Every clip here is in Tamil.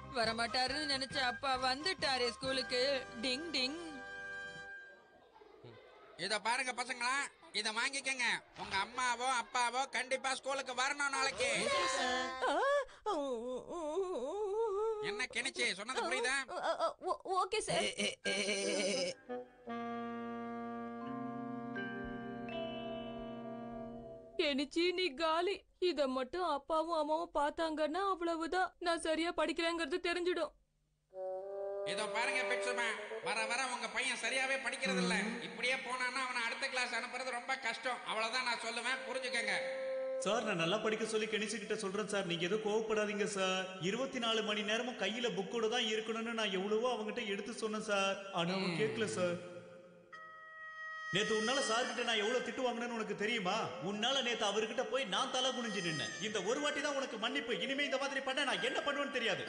வரமாட்டாருன்னு நினைச்ச அப்பா வந்துட்டாரே ஸ்கூலுக்கு டிங் டிங் இத பாருங்க பசங்களா இத வாங்கிக்கங்க உங்க அம்மாவோ அப்பாவோ கண்டிப்பா ஸ்கூலுக்கு வரணும் நாளைக்கு என்ன கிணிச்சு சொன்னது புரியுதா ஓகே சார் கெனிச்சி நீ காலி இத மட்டும் அப்பாவும் அம்மாவும் பார்த்தாங்கன்னா அவ்வளவுதான் நான் சரியா படிக்கிறேங்கிறது தெரிஞ்சிடும் இதோ பாருங்க பிட்சுமா வர வர உங்க பையன் சரியாவே படிக்கிறது இல்ல இப்படியே போனான்னா அவனை அடுத்த கிளாஸ் அனுப்புறது ரொம்ப கஷ்டம் அவ்வளவுதான் நான் சொல்லுவேன் புரிஞ்சுக்கங்க சார் நான் நல்லா படிக்க சொல்லி கணிச்சுக்கிட்ட சொல்றேன் சார் நீங்க எதுவும் கோவப்படாதீங்க சார் இருபத்தி நாலு மணி நேரமும் கையில புக்கோட தான் இருக்கணும்னு நான் எவ்வளவோ அவங்ககிட்ட எடுத்து சொன்னேன் சார் ஆனா அவன் கேட்கல சார் நேத்து உன்னால சார் கிட்ட நான் எவ்வளவு திட்டு வாங்கினேன்னு உனக்கு தெரியுமா உன்னால நேத்து அவர்கிட்ட போய் நான் தலை குனிஞ்சு நின்னேன் இந்த ஒரு வாட்டி தான் உனக்கு மன்னிப்பு இனிமே இந்த மாதிரி பண்ண நான் என்ன பண்ணுவேன்னு தெரியாது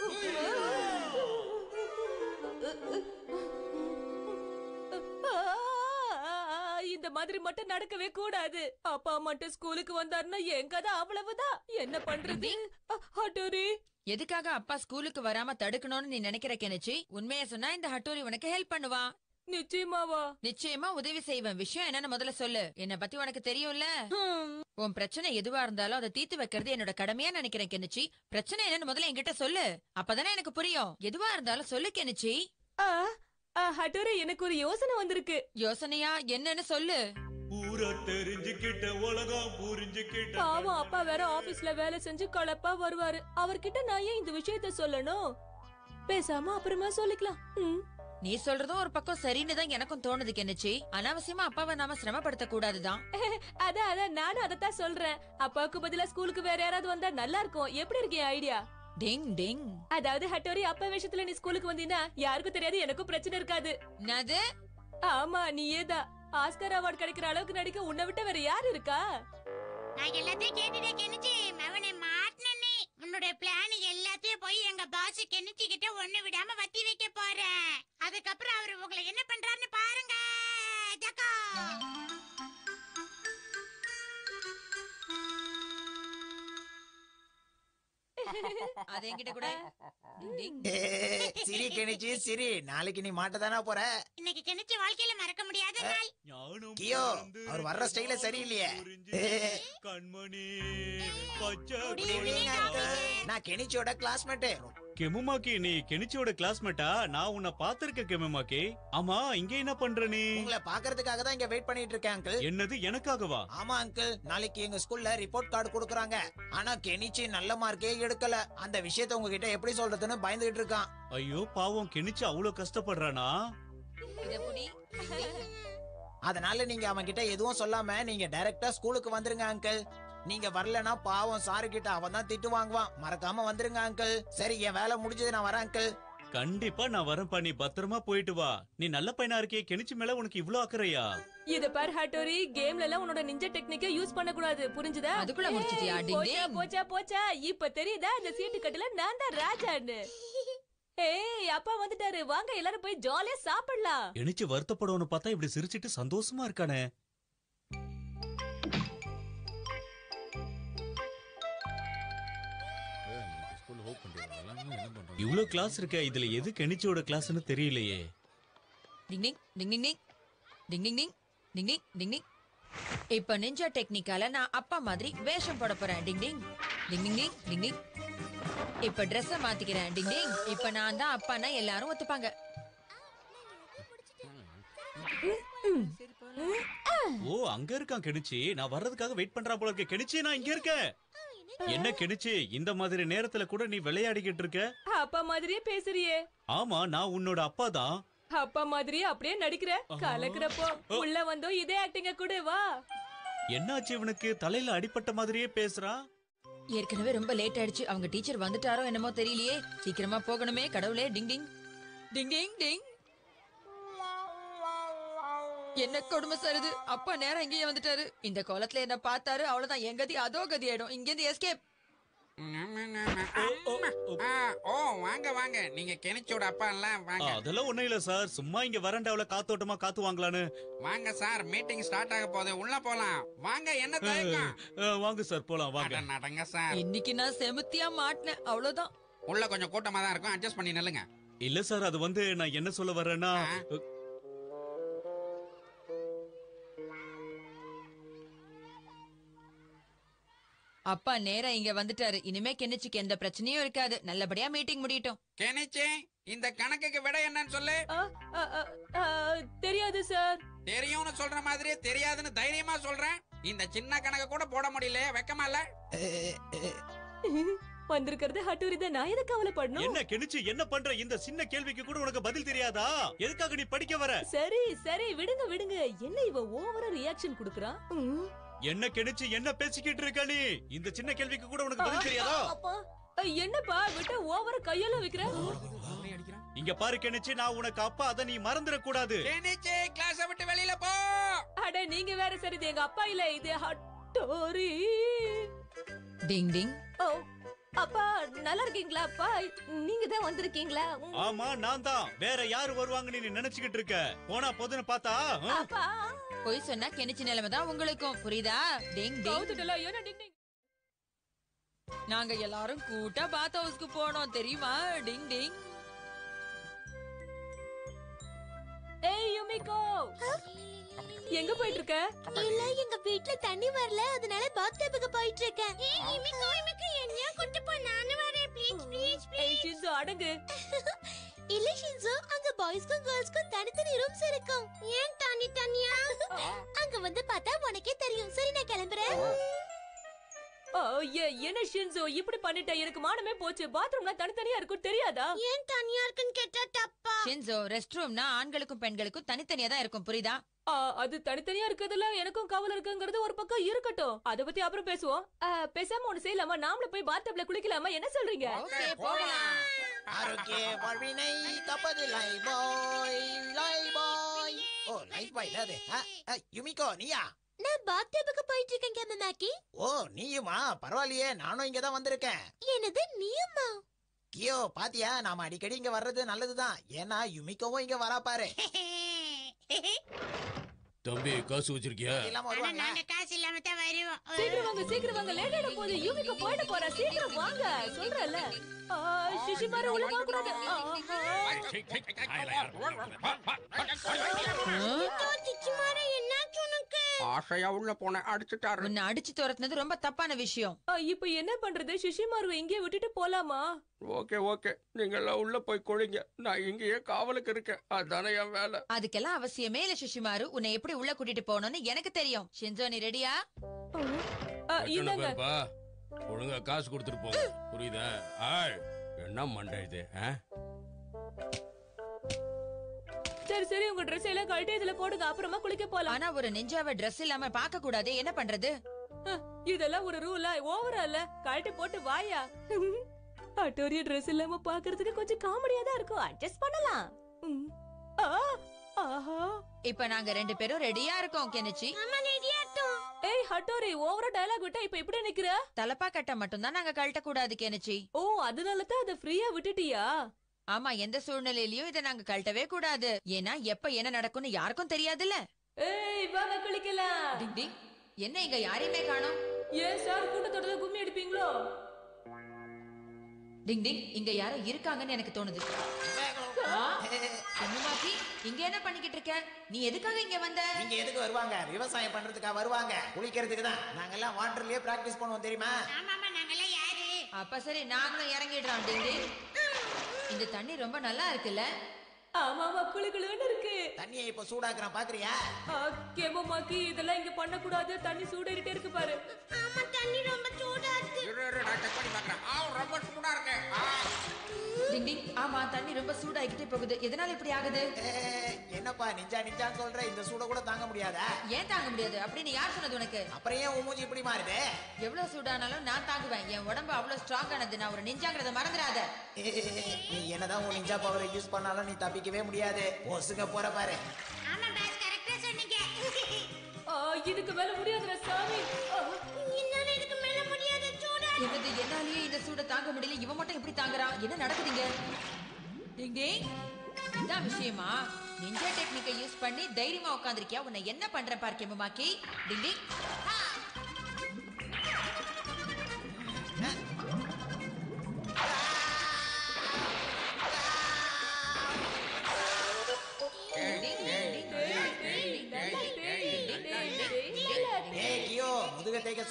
இந்த மாதிரி மட்டும் நடக்கவே கூடாது அப்பா மட்டும் ஸ்கூலுக்கு வந்தாருன்னா என் கதை அவ்வளவுதான் என்ன பண்றது ஹட்டோரி எதுக்காக அப்பா ஸ்கூலுக்கு வராம தடுக்கணும்னு நீ நினைக்கிற கெனிச்சி உண்மையை சொன்னா இந்த ஹட்டோரி உனக்கு ஹெல்ப் பண்ணுவா நிச்சயமாவா நிச்சயமா உதவி செய்வேன் விஷயம் என்னன்னு முதல்ல சொல்லு என்ன பத்தி உனக்கு தெரியும்ல ஹம். உன் பிரச்சனை எதுவா இருந்தாலும் அதை தீர்த்து வைக்கிறது என்னோட கடமையா நினைக்கிறேன் கெனிச்சி பிரச்சனை என்னன்னு முதல்ல என்கிட்ட சொல்லு அப்பதானே எனக்கு புரியும் எதுவா இருந்தாலும் சொல்லு கெனிச்சி ஆ, ஆ, ஹட்டோரி எனக்கு ஒரு யோசனை வந்திருக்கு யோசனையா என்னன்னு சொல்லு ஊரை தெரிஞ்சுக்கிட்ட உலகம் புரிஞ்சுக்கிட்ட பாவம் அப்பா வேற ஆபீஸ்ல வேலை செஞ்சு களைப்பா வருவாரு அவர்கிட்ட நான் ஏன் இந்த விஷயத்த சொல்லணும் பேசாம அப்புறமா சொல்லிக்கலாம் ம். நீ சொல்றதும் ஒரு பக்கம் சரின்னு தான் எனக்கும் தோணுது கெனிச்சி அனாவசியமா அப்பாவை நாம சிரமப்படுத்த கூடாதுதான் அதான் அதான் நானும் அதத்தான் சொல்றேன் அப்பாவுக்கு பதிலா ஸ்கூலுக்கு வேற யாராவது வந்தா நல்லா இருக்கும் எப்படி இருக்கு என் ஐடியா டிங் டிங் அதாவது ஹட்டோரி அப்பா விஷயத்துல நீ ஸ்கூலுக்கு வந்தீங்கன்னா யாருக்கும் தெரியாது எனக்கும் பிரச்சனை இருக்காது என்னது ஆமா நீயேதான் ஆஸ்கர் அவார்ட் கிடைக்கிற அளவுக்கு நடிக்க உன்னை விட்ட வேற யாரு இருக்கா நான் எல்லாத்தையும் கேட்டுட்டே கெனிச்சு அவனை மாட்டினே உன்னுடைய பிளான் எல்லாத்தையும் போய் எங்க பாஸ் கெனிச்சு கிட்ட ஒண்ணு விடாம வத்தி வைக்க போறேன் அதுக்கப்புறம் அவர் உங்களை என்ன பண்றாருன்னு பாருங்க ஜக்கா அது என்கிட்ட கூட டிங் டிங் சிரி கணிச்சு சிரி நாளைக்கு நீ மாட்டதானா போற இன்னைக்கு கெனிச்சு வாழ்க்கையில மறக்க முடியாத நாள் ஞானம் கியோ, பிறந்து அவர் வர்ற ஸ்டைலே சரியில்லையே. புரிஞ்சு கண்மணி பச்சை Good Good evening, evening, uncle. officer. நான் கெனிச்சியோட கிளாஸ்மேட்டு கெமுமாக்கி நீ கெனிச்சியோட கிளாஸ்மேட்டா நான் உன்னை பாத்திருக்கேன் கெமுமாக்கி ஆமா இங்க என்ன பண்ற நீ உங்களை பாக்குறதுக்காக தான் இங்க வெயிட் பண்ணிட்டு இருக்கேன் அங்கிள் என்னது எனக்காகவா ஆமா அங்கிள் நாளைக்கு எங்க ஸ்கூல்ல ரிப்போர்ட் கார்டு கொடுக்குறாங்க ஆனா கெனிச்சி நல்ல மார்க்கே எடுக்கல அந்த விஷயத்த உங்ககிட்ட எப்படி சொல்றதுன்னு பயந்துகிட்டு இருக்கான் ஐயோ பாவம் கெனிச்சு அவ்வளவு கஷ்டப்படுறானா இத புடி டிங் டிங் அதனால நீங்க அவன் கிட்ட எதுவும் சொல்லாம நீங்க டைரக்டா ஸ்கூலுக்கு வந்துருங்க அங்கிள் நீங்க வரலனா பாவம் சாரு கிட்ட அவன் தான் திட்டு வாங்குவான் மறக்காம வந்துருங்க அங்கிள் சரி என் வேலை முடிஞ்சது நான் வரேன் அங்கிள் கண்டிப்பா நான் வரேன்ப்பா நீ பத்திரமா போயிட்டு வா நீ நல்ல பையனா இருக்கே கெனிச்சு மேல உனக்கு இவ்ளோ அக்கறையா இத பார் ஹட்டோரி கேம்ல எல்லாம் உன்னோட நிஞ்ச டெக்னிக்க யூஸ் பண்ண கூடாது புரிஞ்சுதா அதுக்குள்ள முடிச்சிட்டியா? ஏய், டிங் போச்சா டிங். போச்சா போச்சா இப்ப தெரியுதா இந்த சீட்டு கட்டுல நான் தான் ராஜான்னு ஏய் அப்பா வந்துட்டாரு வாங்க எல்லாரும் போய் ஜாலியா சாப்பிடலாம் கெனிச்சு வருத்தப்படுவனு பார்த்தா இப்படி சிரிச்சிட்டு சந்தோஷமா இருக்கானே இவ்ளோ கிளாஸ் இருக்க இதுல எது கெனிச்சியோட கிளாஸ்னு தெரியலையே டிங் டிங் டிங் டிங் டிங் டிங் டிங் டிங் டிங் டிங் டிங் இப்ப நிஞ்சா டெக்னிக்கால நான் அப்பா மாதிரி வேஷம் போட போறேன் டிங் டிங் டிங் டிங் டிங் டிங் டிங் இப்ப Dress-அ மாத்திக்கிறேன் டிங் டிங் இப்ப நான் தான் அப்பான்னா எல்லாரும் ஒத்துப்பாங்க ஓ அங்க இருக்கான் கெனிச்சி நான் வர்றதுக்காக வெயிட் பண்றான் போல இருக்க கெனிச்சி நான் இங்க இருக்கேன் என்ன கெனிச்சி இந்த மாதிரி நேரத்துல கூட நீ விளையாடிக்கிட்டு இருக்க அப்பா மாதிரியே பேசுறியே ஆமா நான் உன்னோட அப்பா தான் அப்பா மாதிரியே அப்படியே நடிக்கிற கலக்குறப்போ உள்ள வந்தோ இதே ஆக்டிங்க கூட வா என்னாச்சு இவனுக்கு தலையில அடிபட்ட மாதிரியே பேசுறான் ஏற்கனவே ரொம்ப லேட் ஆயிடுச்சு அவங்க டீச்சர் வந்துட்டாரோ என்னமோ தெரியலையே சீக்கிரமா போகணுமே கடவுளே டிங் டிங் டிங் டிங் டிங் என்ன கொடுமை சருது அப்பா நேரம் இங்கேயே வந்துட்டாரு இந்த கோலத்துல என்ன பார்த்தாரு அவ்வளவுதான் என் கதி அதோ கதி ஆயிடும் இங்க இருந்து எஸ்கேப் ஆ, ஓ வாங்க வாங்க நீங்க கெனிச்சோட அப்பா எல்லாம் ஆ, வாங்க அதெல்லாம் ஒண்ணும் இல்ல சார் சும்மா இங்க வரண்டாவில காத்தோட்டமா காத்து வாங்கலான்னு வாங்க சார் மீட்டிங் ஸ்டார்ட் ஆக போகுது உள்ள போலாம் வாங்க என்ன தயக்கம் ஆ, வாங்க சார் போலாம் வாங்க அட, நடங்க சார் இன்னைக்கு நான் செமுத்தியா மாட்டினேன் அவ்வளவுதான் உள்ள கொஞ்சம் கூட்டமா தான் இருக்கும் அட்ஜஸ்ட் பண்ணி நில்லுங்க இல்ல சார் அது வந்து நான் என்ன சொல்ல வர்றேன்னா ஆ. அப்பா நேரா இங்க வந்துட்டாரு இனிமே கெனிச்சிக்கு எந்த பிரச்சனையும் இருக்காது நல்லபடியா மீட்டிங் முடியட்டும் கெனிச்சி இந்த கணக்குக்கு விட என்னன்னு சொல்லு ஆ, ஆ, ஆ, ஆ, தெரியாது சார் தெரியும்னு சொல்ற மாதிரியே தெரியாதுன்னு தைரியமா சொல்றேன் இந்த சின்ன கணக்கு கூட போட முடியல வெக்கமா இல்ல வந்திருக்கிறது ஹட்டூரி தான் நான் எதை கவலைப்படணும் என்ன கெனிச்சு என்ன பண்ற இந்த சின்ன கேள்விக்கு கூட உனக்கு பதில் தெரியாதா எதுக்காக நீ படிக்க வர சரி சரி விடுங்க விடுங்க என்ன இவ ஓவரா ரியாக்ஷன் குடுக்குறான் ம். என்ன கெனிச்சு என்ன பேசிக்கிட்டு இருக்க நீ இந்த சின்ன கேள்விக்கு கூட உனக்கு பதில் தெரியாதா அப்பா அ, என்னப்பா விட்டு ஓவரா கையெல்லாம் வைக்கிற இங்க பாரு கெனிச்சு நான் உனக்கு அப்பா அதை நீ மறந்துட கூடாது கெனிச்சி கிளாஸ விட்டு வெளியில போ அட நீங்க வேற சரி இது எங்க அப்பா இல்ல இது ஹட்டோரி டிங் டிங் ஓ அப்பா நல்லா இருக்கீங்களா அப்பா நீங்க தான் வந்திருக்கீங்களா ம். ஆமா நான் தான் வேற யாரு வருவாங்கன்னு நீ நினைச்சுக்கிட்டு இருக்க போனா போதுன்னு பார்த்தா ஆ? அப்பா பொய் சொன்னா கெனிச்சி நிலைமை தான் உங்களுக்கும் புரியுதா டிங் டிங் கவுத்துட்டல என்ன டிங் டிங் நாங்க எல்லாரும் கூட்டா பாத் ஹவுஸ்க்கு போனோம் தெரியுமா டிங் டிங் ஏய் யுமிகோ எங்க போயிட்டு இருக்க இல்ல எங்க வீட்ல தண்ணி வரல அதனால பாத்டப்புக்கு போயிட்டு இருக்கேன் இமிக்கோ இமிக்கோ என்னைய கூட்டி போ நானும் வரேன் ப்ளீஸ் ப்ளீஸ் ஏய் ஷின்சோ அடங்கு இல்ல ஷின்சோ அங்க பாய்ஸ்க்கும் கேர்ள்ஸ்க்கும் தனித்தனி ரூம்ஸ் இருக்கும் ஏன் தனி தனியா அங்க வந்து பார்த்தா உனக்கே தெரியும் சரி நான் கிளம்புறேன் ஓ ஏ என்ன ஷின்சோ இப்படி பண்ணிட்ட எனக்கு மானமே போச்சு பாத்ரூம்ல தனித்தனியா இருக்கும் தெரியாதா ஏன் தனியா இருக்குன்னு கேட்டா தப்பா ஷின்சோ ரெஸ்ட் ரூம்னா ஆண்களுக்கும் பெண்களுக்கும் தனித்தனியா தான் இருக்கும் புரியுதா ஆ, அது தனித்தனியா இருக்கிறதுல எனக்கும் கவலை இருக்குங்கிறது ஒரு பக்கம் இருக்கட்டும் அத பத்தி அப்புறம் பேசுவோம் ஆ, பேசாம ஒண்ணு செய்யலாமா நாமளும் போய் பாத்டப்ல குளிக்கலாமா என்ன சொல்றீங்க ஓகே போகலாம் ஆரோக்கிய வாழ்வினை தப்பது லை பாய் லை பாய் ஓ லைஃப் பாய் அது ஆ, ஆ, யுமிகோ நீயா நான் பாத்டப்புக்கு போயிட்டு இருக்கேன் கேமமாக்கி ஓ நீயுமா பரவாயில்லையே நானும் இங்க தான் வந்திருக்கேன் என்னது நீயுமா கியோ பாத்தியா நாம அடிக்கடி இங்க வர்றது நல்லதுதான் ஏன்னா யுமிகோவும் இங்க வரா பாரு தம்பி காசு வச்சிருக்கியா இல்லாம வருவாங்க காசு இல்லாம தான் வருவோம் சீக்கிரம் வாங்க சீக்கிரம் வாங்க லேட் ஆயிட போகுது யூமிக்கு போயிட போறா சீக்கிரம் வாங்க சொல்றல சிஷிமாரு உள்ள போக கூடாது ஆ, ஆ. சிச்சுமாரா என்னாச்சு உனக்கு ஆசையா உள்ள போன அடிச்சுட்டாரு உன்னை அடிச்சு துரத்துனது ரொம்ப தப்பான விஷயம் ஆ, இப்ப என்ன பண்றது சிஷிமாருவை இங்கே விட்டுட்டு போலாமா ஓகே ஓகே நீங்க எல்லாம் உள்ள போய் கொழிங்க நான் இங்கேயே காவலுக்கு இருக்கேன் அதானே என் வேலை அதுக்கெல்லாம் அவசியமே இல்ல சுஷிமாரு உன்னை எப்படி உள்ள கூட்டிட்டு போகணும்னு எனக்கு தெரியும் ஷின்சோ நீ ரெடியா ஆ, எத்தனை இந்தாங்க பேர்ப்பா ஒழுங்கா காசு கொடுத்துட்டு போங்க புரியுதா ஆய் என்ன மண்டை இது ஆ? சரி சரி உங்க ட்ரெஸ் எல்லாம் கழட்டி இதுல போடுங்க அப்புறமா குளிக்க போலாம் ஆனா ஒரு நெஞ்சாவ Dress இல்லாம பார்க்க கூடாதே என்ன பண்றது இதெல்லாம் ஒரு ரூலா ஓவரா இல்ல கழட்டி போட்டு வாயா அட்டோரிய ட்ரெஸ் இல்லாம பாக்குறதுக்கு கொஞ்சம் காமெடியா தான் இருக்கும் அட்ஜஸ்ட் பண்ணலாம் ம். ஆ, ஆஹா இப்ப நாங்க ரெண்டு பேரும் ரெடியா இருக்கோம் கெனிச்சி ஆமா ரெடியாட்டும் ஏய் ஹட்டோரி ஓவரா டயலாக் விட்டா இப்ப இப்படி நிக்கிற தலப்பா கட்ட மட்டும்தான் நாங்க கழட்ட கூடாது கெனிச்சி ஓ அதனால தான் அத ஃப்ரீயா விட்டுட்டியா ஆமா எந்த சூழ்நிலையிலயும் இதை நாங்க கழட்டவே கூடாது ஏன்னா எப்ப என்ன நடக்கும்னு யாருக்கும் தெரியாதுல்ல ஏய் வாங்க குளிக்கலாம் டிங் டிங் என்ன இங்க யாரையுமே காணோம் ஏன் சார் கூட்டத்தோட தான் கும்மி அடிப்பீங்களோ டிங் டிங் இங்க யாரோ இருக்காங்கன்னு எனக்கு தோணுது ஆ, பொண்ணுமாக்கி இங்க என்ன பண்ணிக்கிட்டு இருக்க நீ எதுக்காக இங்க வந்த நீங்க எதுக்கு வருவாங்க விவசாயம் பண்றதுக்கா வருவாங்க குளிக்கிறதுக்கு தான் நாங்கெல்லாம் வாட்டர்லயே பிராக்டிஸ் பண்ணுவோம் தெரியுமா ஆமாமா நாங்கெல்லாம் யாரு அப்ப சரி நாங்களும் இறங்கிடுறோம் டிங் டிங் இந்த தண்ணி ரொம்ப நல்லா இருக்குல்ல ஆமாமா குளு குளுன்னு இருக்கு தண்ணியை இப்ப சூடாக்குறேன் பாக்குறியா கேமமாக்கி இதெல்லாம் இங்க பண்ண கூடாது தண்ணி சூடேறிட்டே இருக்கு பாரு ஆமா தண்ணி ரொம்ப சூடா இருக்கு இரு, இரு, நான் செக் பண்ணி பார்க்கறேன் ஆ ரொம்ப சூடா இருக்கு ஆ. டிங் டிங் ஆமா தண்ணி ரொம்ப சூடாகிட்டே போகுது எதனால இப்படி ஆகுது ஏ, என்னப்பா நிஞ்சா நிஞ்சான்னு சொல்ற இந்த சூட கூட தாங்க முடியாதா ஏன் தாங்க முடியாது அப்படின்னு யார் சொன்னது உனக்கு அப்புறம் ஏன் உன் மூஞ்சி இப்படி மாறுது எவ்வளவு சூடானாலும் நான் தாங்குவேன் என் உடம்பு அவ்வளவு ஸ்ட்ராங் ஆனது நான் ஒரு நிஞ்சாங்கிறத மறந்துடாத ஏ, நீ என்னதான் உன் நிஞ்சா பவரை யூஸ் பண்ணாலும் நீ தப்பிக்கவே முடியாது ஒசுங்க போற பாரு ஆமா பாஸ் கரெக்டா சொன்னீங்க ஆ, இதுக்கு மேல முடியாதுடா சாமி ஆ, என்னால இதுக்கு மேல முடியாது சூடா என்னது என்னாலயே இந்த சூட தாங்க முடியல இவன் மட்டும் எப்படி தாங்குறான் என்ன நடக்குதுங்க டிங் டிங் இதான் விஷயமா நிஞ்சா டெக்னிக்கை யூஸ் பண்ணி தைரியமா உட்காந்துருக்கியா உன்னை என்ன பண்ற பார் கெமுமாக்கி டிங் டிங்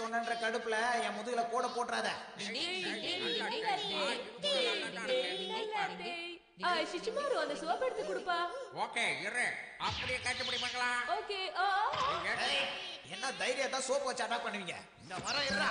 சொன்னன்ற கடுப்புல என் முதுகுல கூட போட்டுறாத ஆ, சிச்சுமாரு அந்த சோப் எடுத்து கொடுப்பா ஓகே இரு அப்படியே கட்டுப்படி பார்க்கலாம் ஓகே ஆ ஆ. ஏய், என்ன தைரியம் தான் சோப்பு வச்சு அட்டாக் பண்ணுவீங்க இந்த வர இருடா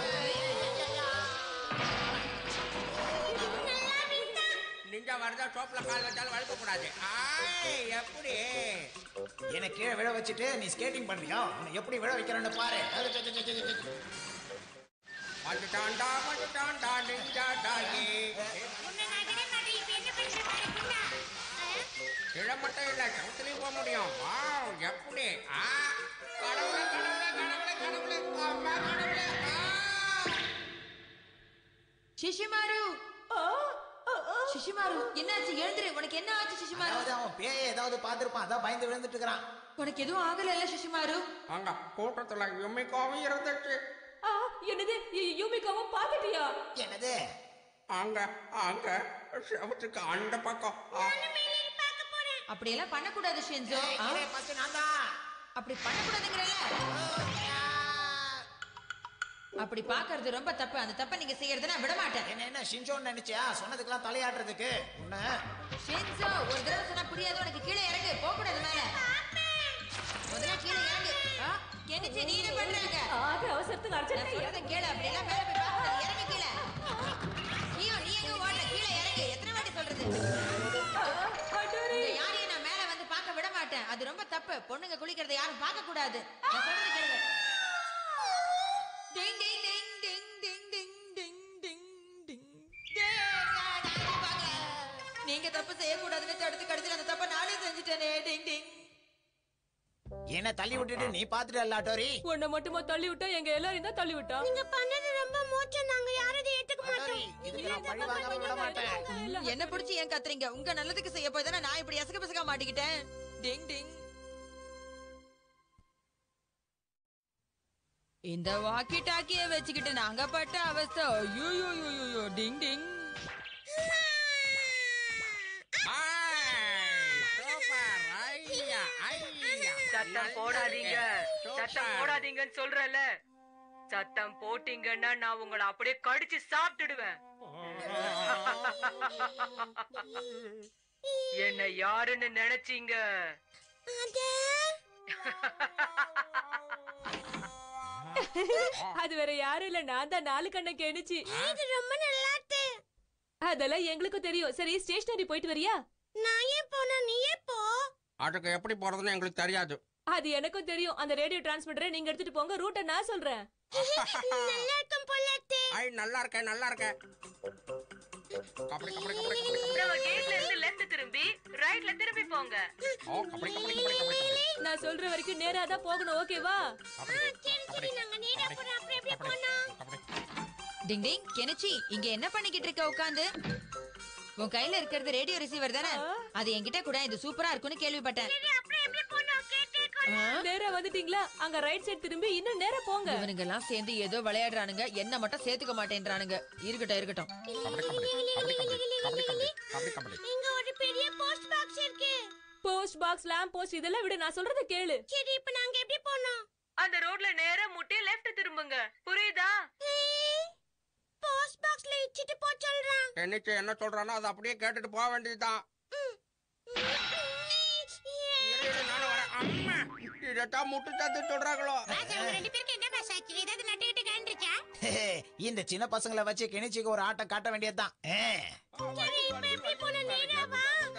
நிஞ்சா வரதா சோப்ல கால் வச்சாலும் வழுக்க கூடாது ஆய் எப்படி என்னை கீழே விழ வச்சுட்டு நீ ஸ்கேட்டிங் பண்றியா உன்னை எப்படி விழ வைக்கிறேன்னு பாரு அது, அது, அது, அது, அது. வந்துட்டான்டா வந்துட்டான்டா நிஞ்சா டாகி உன்னை நான் விட மாட்டேன் இப்ப என்ன பண்ற பாரு குண்டா கிழ மட்டும் இல்ல சவுத்துலயும் போக முடியும் வாவ் எப்படி ஆ கடவுளே கடவுளே கடவுளே கடவுளே அம்மா கடவுளே ஆ சிஷிமாரு ஆ, ஆ, ஆ. சிஷிமாரு என்னாச்சு எழுந்துரு உனக்கு என்ன ஆச்சு சிஷிமாரு அதாவது அவன் பேயை ஏதாவது பார்த்திருப்பான் அதான் பயந்து விழுந்துட்டு இருக்கிறான் உனக்கு எதுவும் ஆகல சிஷிமாரு அங்க கூட்டத்துல எம்மிக்காவும் இருந்துச்சு ஆ, என்னது யூ- யூமிகாவும் பாத்துட்டியா என்னது அங்க அங்க செவத்துக்கு அந்த பக்கம் ஆ. அப்படியெல்லாம் பண்ணக்கூடாது ஷென்சோ ஆ? ஏய், first நான் தான் அப்படி பண்ணக்கூடாதுங்கிறல அப்படி பாக்குறது ரொம்ப தப்பு அந்த தப்பை நீங்க செய்யறத நான் விட மாட்டேன் என்ன என்ன ஷின்சோன்னு நினைச்சியா சொன்னதுக்கெல்லாம் தலையாடுறதுக்கு உன்ன ஷென்சோ ஒரு தடவை சொன்னா புரியாது உனக்கு கீழே இறங்கு போக கூடாது மேல முதல்ல கீழே இறங்கு ஆ? கெனிச்சி நீ என்ன பண்றாங்க ஆக அவசரத்துக்கு நான் அர்ஜென்ட் சொல்றத கேளு அப்படியெல்லாம் மேல போய் பார்க்கக்கூடாது இறங்கு கீழே நீயோ நீ எங்க ஓடல கீழே இறங்கு எத்தனை வாட்டி சொல்றது உங்க யாரையும் நான் மேல வந்து பார்க்க விட மாட்டேன் அது ரொம்ப தப்பு பொண்ணுங்க குளிக்கிறத யாரும் பார்க்க கூடாது நான் சொல்றது கேளுங்க டிங் டிங் டிங் டிங் டிங் டிங் டிங் டிங் டிங் டேய், நான் நானே பார்க்கல. நீங்க தப்பு செய்யக்கூடாதுன்னு தடுத்து கடைசியில் அந்த தப்பை நானே செஞ்சுட்டேனே டிங் டிங் என்ன தள்ளி விட்டுட்டு நீ பாத்துட்டு அல்லாட்டோரி உன்னை மட்டுமா தள்ளி விட்டா எங்க எல்லாரையும் தான் தள்ளி விட்டா நீங்க பண்ணது ரொம்ப மோசம் நாங்க யாரும் இதை ஏத்துக்க அல்லாரி, இதுக்கு நான் பழி வாங்காம விட மாட்டேன் என்ன பிடிச்சி ஏன் கத்துறீங்க உங்க நல்லதுக்கு செய்ய போய் தானே நான் இப்படி அசக பசக மாட்டிக்கிட்டேன் டிங் டிங் இந்த வாக்கி டாக்கிய வச்சுக்கிட்டு நாங்க பட்ட அவஸ்தை ஐயோ டிங் டிங் ஆய், சூப்பர் ஐயா ஐயா சத்தம் போடாதீங்க சூப்பர். சத்தம் போடாதீங்கன்னு சொல்றேன்ல சத்தம் போட்டீங்கன்னா நான் உங்களை அப்படியே கடிச்சு சாப்பிட்டுடுவேன் என்ன யாருன்னு நினைச்சீங்க அது வேற யாரும் இல்ல நான் தான் நாலு கண்ணை கெணிச்சு இது ரொம்ப நல்லா இருக்கு அதெல்லாம் எங்களுக்கும் தெரியும் சரி ஸ்டேஷனரி போயிட்டு வரியா நான் ஏன் போனா நீயே போ அதுக்கு எப்படி போறதுன்னு எங்களுக்கு தெரியாது அது எனக்கும் தெரியும் அந்த ரேடியோ டிரான்ஸ்மிட்டரை நீங்க எடுத்துட்டு போங்க ரூட்டை நான் சொல்றேன் நல்லா இருக்கும் போல இருக்கு. ஐ நல்லா இருக்கேன் நல்லா இருக்கேன் கபடி கபடி கபடி கபடி கபடி நம்ம கேட்ல இருந்து லெஃப்ட் திரும்பி ரைட்ல திரும்பி போங்க ஓ கபடி கபடி கபடி கபடி கபடி நான் சொல்ற வரைக்கும் நேரா தான் போகணும் ஓகேவா கபடி சரி சரி நாங்க நேரா போறோம் அப்புறம் எப்படி போனோம் கபடி டிங் டிங் கெனச்சி இங்க என்ன பண்ணிக்கிட்டு இருக்க உட்காந்து உன் கையில இருக்கிறது ரேடியோ ரிசீவர் தானே அது என்கிட்ட கூட இது சூப்பரா இருக்கும்னு கேள்விப்பட்டேன் அப்புறம் எப்படி போனோம் கேட்டே நேரா வந்துட்டீங்களா அங்க ரைட் சைடு திரும்பி இன்னும் நேரா போங்க இவனுங்க எல்லாம் சேர்ந்து ஏதோ விளையாடுறானுங்க என்ன மட்டும் சேர்த்துக்க மாட்டேன்றானுங்க இருக்கட்டும் இருக்கட்டும் கபடி கபடி கபடி கபடி கபடி கபடி கபடி கபடி இங்க ஒரு பெரிய போஸ்ட் பாக்ஸ் இருக்கு போஸ்ட் பாக்ஸ் லேம்ப் போஸ்ட் இதெல்லாம் விட நான் சொல்றத கேளு சரி இப்ப நாங்க எப்படி போனோம் அந்த ரோட்ல நேரா முட்டி லெஃப்ட் திரும்புங்க புரியுதா போஸ்ட் பாக்ஸ்ல இச்சிட்டு போ சொல்றான் என்னச்சு என்ன சொல்றானோ அதை அப்படியே கேட்டுட்டு போக வேண்டியதுதான் இரு, இரு, நானும் வரேன். அம்மா இதைத்தான் முட்டு தத்து சொல்றாங்களோ பாஸ் அவங்க ரெண்டு பேருக்கு என்ன பாஸ் ஆச்சு ஏதாவது நட்டுக்கிட்டு கண்டுச்சா இந்த சின்ன பசங்களை வச்சு கெனிச்சிக்கு ஒரு ஆட்டம் காட்ட வேண்டியதுதான் ஆ. சரி இப்ப எப்படி போன நேராவா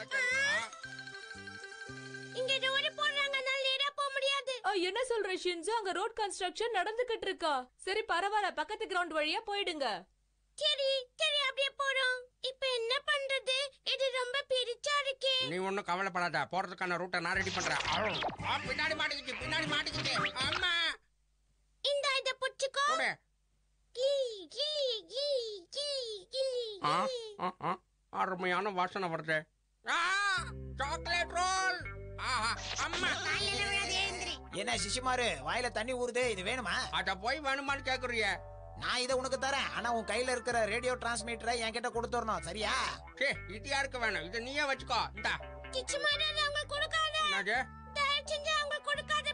இங்க ரோடு போடுறாங்க அதனால நேரா போக முடியாது ஆ, என்ன சொல்ற ஷின்சோ அங்க ரோட் கன்ஸ்ட்ரக்ஷன் நடந்துகிட்டு இருக்கா சரி பரவாயில்ல பக்கத்து கிரவுண்ட் வழியா போயிடுங்க சரி சரி அப்படியே போறோம் இப்ப என்ன பண்றது இது ரொம்ப பெருசா இருக்கே நீ ஒண்ணும் கவலைப்படாத போறதுக்கான ரூட்டை நான் ரெடி பண்றேன் ஆ, ஆ, பின்னாடி மாட்டிக்கிச்சு பின்னாடி மாட்டிக்கிச்சு அம்மா இந்த இத புடிச்சுக்கோ கொடு. கீ கீ கீ கீ கீ ஆ, ஆ, ஆ, அருமையான வாசனை வருது ஆ, சாக்லேட் ரோல் ஆஹா, அம்மா காலையில விழாது எழுந்திரி என்ன சிசிமாரு வாயில தண்ணி ஊறுது இது வேணுமா அத போய் வேணுமான்னு கேக்குறிய நான் இதை உனக்கு தரேன் ஆனா உன் கையில இருக்கிற ரேடியோ டிரான்ஸ்மிட்டரை என்கிட்ட கொடுத்துடணும் சரியா சே இது யாருக்கு வேணும் இது நீயே வச்சுக்கோ இந்தா கிச்சு மாதிரி அவங்க கொடுக்காத என்னது தயவு செஞ்சு அவங்க கொடுக்காத ப்ளீஸ்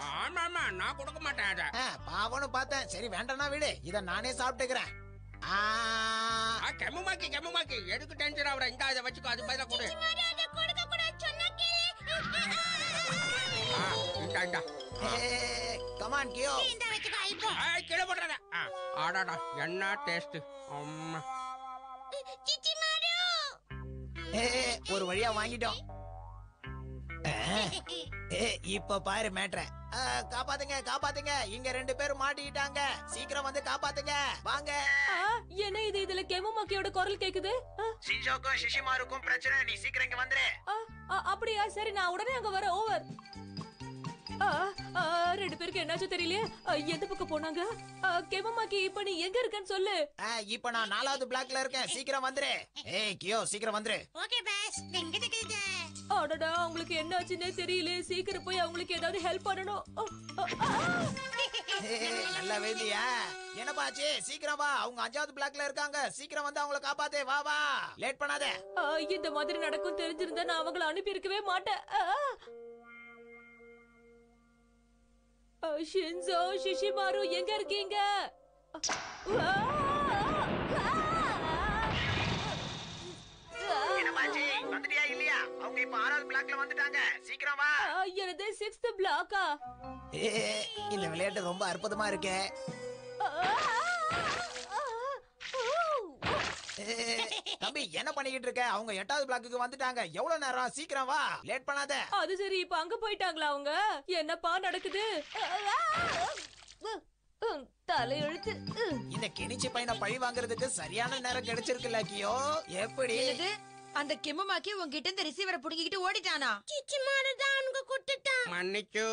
ஆமா ஆமா நான் கொடுக்க மாட்டேன் அதை ஆ, பாவம்னு பார்த்தேன் சரி வேண்டாம்னா விடு இத நானே சாப்பிட்டுக்கிறேன் ஆ, ஆ, கெம்முமாக்கி கெம்முமாக்கி எதுக்கு டென்ஷன் ஆகுற இந்த இதை வச்சுக்கோ அது பதிலா கொடு அதை கொடுக்க கூடாது சொன்னா கேளு ஆ, இந்தா இந்தா ஏ, come on, கியோ இந்த வச்சுக்கோ இப்போ ஏய், கீழே போடுறத ஆ, ஆடாடா என்ன டேஸ்ட் அம்மா சிச்சி மாரு ஏ, ஒரு வழியா வாங்கிட்டோம் ஆ, ஏ, இப்ப பாரு மேட்ர காப்பாத்துங்க காப்பாத்துங்க இங்க ரெண்டு பேரும் மாட்டிக்கிட்டாங்க சீக்கிரம் வந்து காப்பாத்துங்க வாங்க ஆ, என்ன இது இதுல கெமுமாக்கியோட குரல் கேக்குது ஆ, சின்சோக்கும் சிஷிமாருக்கும் பிரச்சனை நீ சீக்கிரம் இங்க வந்துரு ஆ, ஆ, அப்படியா சரி நான் உடனே அங்க வரேன் ஓவர் ஆ, ஆ, ரெண்டு பேருக்கு என்னாச்சும் தெரியலையே ஆ, எந்த பக்கம் போனாங்க ஆ, கெமுமாக்கி இப்ப நீ எங்க இருக்கன்னு சொல்லு ஆ, இப்ப நான் நாலாவது பிளாக்ல இருக்கேன் சீக்கிரம் வந்துரு ஏய் கியோ சீக்கிரம் வந்துரு ஓகே பாஸ் எங்க இருக்குது அடடா அவங்களுக்கு என்ன ஆச்சுன்னே தெரியல சீக்கிரம் போய் அவங்களுக்கு ஏதாவது ஹெல்ப் பண்ணணும் ஆ, ஆ, ஆ. ஏய், நல்லா வேண்டியா என்னப்பாச்சு சீக்கிரம் வா அவங்க அஞ்சாவது பிளாக்ல இருக்காங்க சீக்கிரம் வந்து அவங்கள காப்பாத்தே வா வா லேட் பண்ணாத ஆ, இந்த மாதிரி நடக்கும் தெரிஞ்சிருந்தா நான் அவங்கள அனுப்பி இருக்கவே மாட்டேன் ஆ. ஆ, ஷின்சோ ஷிஷிமாரு எங்க இருக்கீங்க ஆ, என்னப்பாச்சு வந்துட்டியா இல்லையா அவங்க இப்ப ஆறாவது பிளாக்ல வந்துட்டாங்க சீக்கிரம் வா ஆ, எனது சிக்ஸ்த் பிளாக்கா ஏய், இந்த விளையாட்டு ரொம்ப அற்புதமா இருக்கே ஏய், தம்பி என்ன பண்ணிக்கிட்டு இருக்க அவங்க எட்டாவது பிளாக்குக்கு வந்துட்டாங்க எவ்வளவு நேரம் சீக்கிரம் வா லேட் பண்ணாத அது சரி இப்ப அங்க போயிட்டாங்களா அவங்க என்னப்பா நடக்குது ம், தலையெழுத்து ம். இந்த கெனிச்சி பையனை பழி வாங்குறதுக்கு சரியான நேரம் கிடைச்சிருக்குல்ல கியோ எப்படி என்னது அந்த கெம்முமாக்கி உங்ககிட்ட இந்த ரிசீவரை புடுங்கிக்கிட்டு ஓடிட்டானா சிச்சி மாரு தான் உனக்கு குட்டுட்டான் மன்னிச்சு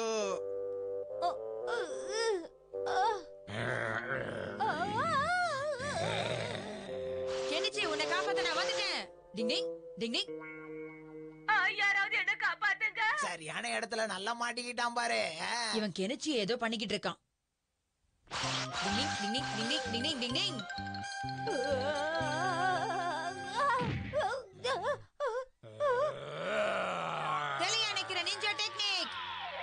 கெனிச்சி உன்னை காப்பாத்த நான் வந்துட்டேன் டிங் டிங் டிங் டிங் ஆ, யாராவது என்ன காப்பாத்துங்க சரியான இடத்துல நல்லா மாட்டிக்கிட்டான் பாரு ஆ. இவன் கெனிச்சி ஏதோ பண்ணிக்கிட்டு இருக்கான் டிங் டிங் டிங் டிங் டிங் டிங் டிங் டிங் டிங் தெளிய நிக்கிற நிஞ்சா டெக்னிக்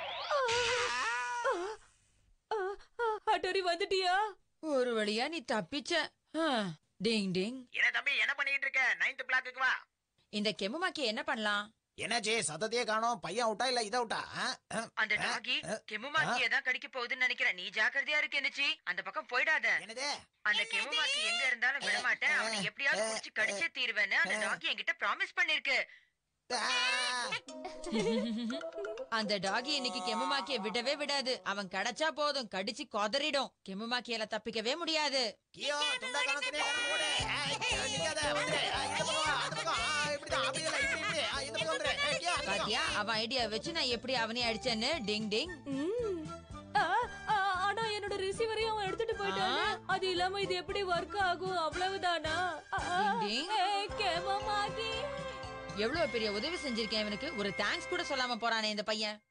அட்டோரி வந்துட்டியா ஒரு வழியா நீ தப்பிச்ச ஆ, டிங் டிங் என்ன தம்பி என்ன பண்ணிட்டு இருக்க நைன்த் பிளாக்குக்கு வா இந்த கெம்முமாக்கி என்ன பண்ணலாம் என்னாச்சு சத்தத்தையே காணோம் பையன் அவுட்டா இல்ல இத அவுட்டா அந்த டாகி கெமுமாக்கியை தான் கடிக்க போகுதுன்னு நினைக்கிறேன் நீ ஜாக்கிரதையா இருக்கு என்னச்சி அந்த பக்கம் போயிடாத என்னது அந்த கெமுமாக்கி எங்க இருந்தாலும் விடமாட்டேன் அவனை எப்படியாவது புடிச்சு கடிச்சே தீருவேன்னு அந்த டாகி என்கிட்ட ப்ராமிஸ் பண்ணிருக்கு ஆ. அந்த டாகி இன்னைக்கு கெம்முமாக்கிய விடவே விடாது அவன் கிடைச்சா போதும் கடிச்சு கொதறிடும் கெம்முமாக்கியால தப்பிக்கவே முடியாது கியோ துண்டா கணத்திலே கணக்கு போடு ஏய், கியோ, நிக்காத வந்துரு ஆ, இந்த பக்கம் வா, அந்த பக்கம் ஆ, இப்படிதான் அப்படி இல்ல இப்படி இப்படி ஆ, இந்த பக்கம் வந்துரு ஏய், கியோ, அந்த பக்கம். பாத்தியா அவன் ஐடியா வச்சு நான் எப்படி அவனையும் அடிச்சேன்னு டிங் டிங் ம். ஆ, ஆ, ஆனா என்னோட ரிசீவரையும் அவன் எடுத்துட்டு போயிட்டான் அது இல்லாம இது எப்படி ஒர்க் ஆகும் அவ்வளவுதானா ஆ, டிங். ஏய், கெமமாக்கி எவ்வளவு பெரிய உதவி செஞ்சிருக்கேன் இவனுக்கு ஒரு தேங்க்ஸ் கூட சொல்லாம போறானே இந்த பையன்